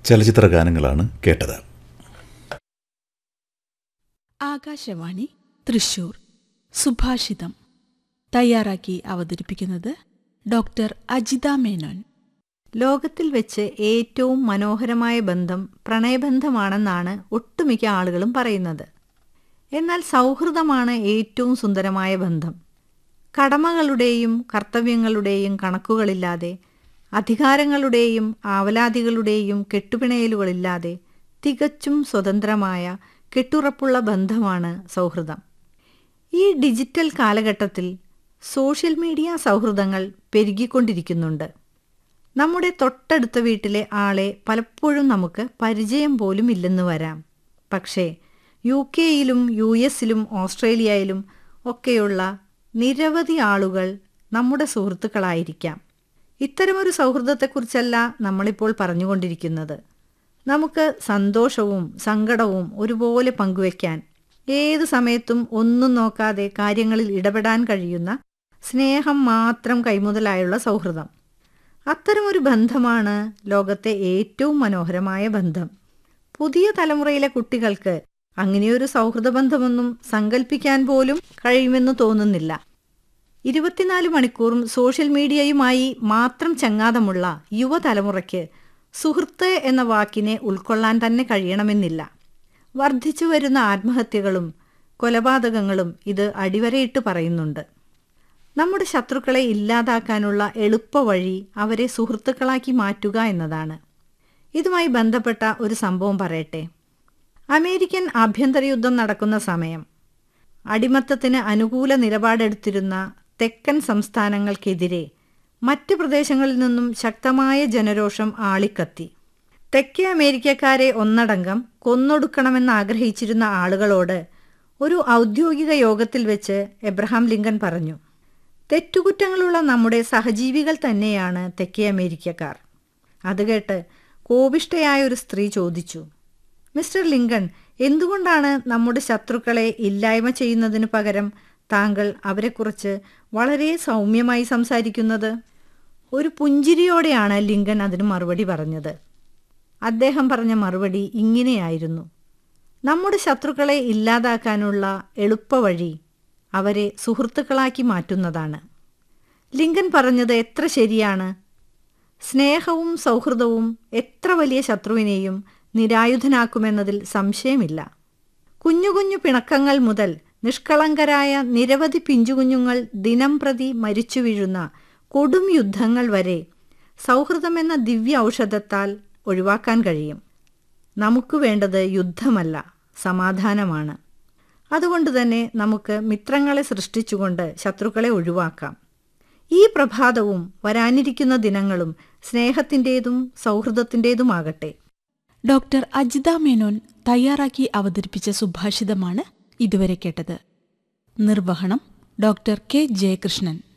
ചലച്ചിത്ര ഗാനങ്ങളാണ് കേട്ടത് ആകാശവാണി തൃശൂർ സുഭാഷിതം തയ്യാറാക്കി അവതരിപ്പിക്കുന്നത് ഡോക്ടർ അജിത മേനോൻ ലോകത്തിൽ വെച്ച് ഏറ്റവും മനോഹരമായ ബന്ധം പ്രണയബന്ധമാണെന്നാണ് ഒട്ടുമിക്ക ആളുകളും പറയുന്നത് എന്നാൽ സൗഹൃദമാണ് ഏറ്റവും സുന്ദരമായ ബന്ധം കടമകളുടെയും കർത്തവ്യങ്ങളുടെയും കണക്കുകളില്ലാതെ അധികാരങ്ങളുടെയും ആവലാതികളുടെയും കെട്ടുപിണയലുകളില്ലാതെ തികച്ചും സ്വതന്ത്രമായ കെട്ടുറപ്പുള്ള ബന്ധമാണ് സൗഹൃദം ഈ ഡിജിറ്റൽ കാലഘട്ടത്തിൽ സോഷ്യൽ മീഡിയ സൗഹൃദങ്ങൾ പെരുകിക്കൊണ്ടിരിക്കുന്നുണ്ട് നമ്മുടെ തൊട്ടടുത്ത വീട്ടിലെ ആളെ പലപ്പോഴും നമുക്ക് പരിചയം പോലും ഇല്ലെന്ന് വരാം പക്ഷേ യു കെയിലും യു എസിലും ഓസ്ട്രേലിയയിലും ഒക്കെയുള്ള നിരവധി ആളുകൾ നമ്മുടെ സുഹൃത്തുക്കളായിരിക്കാം ഇത്തരമൊരു സൗഹൃദത്തെക്കുറിച്ചല്ല നമ്മളിപ്പോൾ പറഞ്ഞുകൊണ്ടിരിക്കുന്നത് നമുക്ക് സന്തോഷവും സങ്കടവും ഒരുപോലെ പങ്കുവയ്ക്കാൻ ഏത് സമയത്തും ഒന്നും നോക്കാതെ കാര്യങ്ങളിൽ ഇടപെടാൻ കഴിയുന്ന സ്നേഹം മാത്രം കൈമുതലായുള്ള സൗഹൃദം അത്തരമൊരു ബന്ധമാണ് ലോകത്തെ ഏറ്റവും മനോഹരമായ ബന്ധം പുതിയ തലമുറയിലെ കുട്ടികൾക്ക് അങ്ങനെയൊരു സൗഹൃദ ബന്ധമൊന്നും സങ്കല്പിക്കാൻ പോലും കഴിയുമെന്ന് തോന്നുന്നില്ല ഇരുപത്തിനാല് മണിക്കൂറും സോഷ്യൽ മീഡിയയുമായി മാത്രം ചങ്ങാതമുള്ള യുവതലമുറയ്ക്ക് സുഹൃത്ത് എന്ന വാക്കിനെ ഉൾക്കൊള്ളാൻ തന്നെ കഴിയണമെന്നില്ല വർദ്ധിച്ചു വരുന്ന ആത്മഹത്യകളും കൊലപാതകങ്ങളും ഇത് അടിവരയിട്ട് പറയുന്നുണ്ട് നമ്മുടെ ശത്രുക്കളെ ഇല്ലാതാക്കാനുള്ള എളുപ്പവഴി അവരെ സുഹൃത്തുക്കളാക്കി മാറ്റുക എന്നതാണ് ഇതുമായി ബന്ധപ്പെട്ട ഒരു സംഭവം പറയട്ടെ അമേരിക്കൻ ആഭ്യന്തര യുദ്ധം നടക്കുന്ന സമയം അടിമത്തത്തിന് അനുകൂല നിലപാടെടുത്തിരുന്ന തെക്കൻ സംസ്ഥാനങ്ങൾക്കെതിരെ മറ്റ് പ്രദേശങ്ങളിൽ നിന്നും ശക്തമായ ജനരോഷം ആളിക്കത്തി തെക്കേ അമേരിക്കക്കാരെ ഒന്നടങ്കം കൊന്നൊടുക്കണമെന്ന് ആഗ്രഹിച്ചിരുന്ന ആളുകളോട് ഒരു ഔദ്യോഗിക യോഗത്തിൽ വെച്ച് എബ്രഹാം ലിങ്കൻ പറഞ്ഞു തെറ്റുകുറ്റങ്ങളുള്ള നമ്മുടെ സഹജീവികൾ തന്നെയാണ് തെക്കേ അമേരിക്കക്കാർ അത് കേട്ട് കോപിഷ്ടയായ ഒരു സ്ത്രീ ചോദിച്ചു മിസ്റ്റർ ലിങ്കൺ എന്തുകൊണ്ടാണ് നമ്മുടെ ശത്രുക്കളെ ഇല്ലായ്മ ചെയ്യുന്നതിന് പകരം താങ്കൾ അവരെക്കുറിച്ച് വളരെ സൗമ്യമായി സംസാരിക്കുന്നത് ഒരു പുഞ്ചിരിയോടെയാണ് ലിങ്കൺ അതിന് മറുപടി പറഞ്ഞത് അദ്ദേഹം പറഞ്ഞ മറുപടി ഇങ്ങനെയായിരുന്നു നമ്മുടെ ശത്രുക്കളെ ഇല്ലാതാക്കാനുള്ള എളുപ്പവഴി അവരെ സുഹൃത്തുക്കളാക്കി മാറ്റുന്നതാണ് ലിങ്കൻ പറഞ്ഞത് എത്ര ശരിയാണ് സ്നേഹവും സൗഹൃദവും എത്ര വലിയ ശത്രുവിനെയും നിരായുധനാക്കുമെന്നതിൽ സംശയമില്ല കുഞ്ഞു കുഞ്ഞു പിണക്കങ്ങൾ മുതൽ നിഷ്കളങ്കരായ നിരവധി പിഞ്ചുകുഞ്ഞുങ്ങൾ ദിനം പ്രതി മരിച്ചു വീഴുന്ന കൊടും യുദ്ധങ്ങൾ വരെ സൗഹൃദമെന്ന ദിവ്യ ഔഷധത്താൽ ഒഴിവാക്കാൻ കഴിയും നമുക്ക് വേണ്ടത് യുദ്ധമല്ല സമാധാനമാണ് അതുകൊണ്ട് തന്നെ നമുക്ക് മിത്രങ്ങളെ സൃഷ്ടിച്ചുകൊണ്ട് ശത്രുക്കളെ ഒഴിവാക്കാം ഈ പ്രഭാതവും വരാനിരിക്കുന്ന ദിനങ്ങളും സ്നേഹത്തിൻ്റെതും സൗഹൃദത്തിൻ്റെതുമാകട്ടെ ഡോക്ടർ അജിത മേനോൻ തയ്യാറാക്കി അവതരിപ്പിച്ച സുഭാഷിതമാണ് ഇതുവരെ കേട്ടത് നിർവഹണം ഡോക്ടർ കെ ജയകൃഷ്ണൻ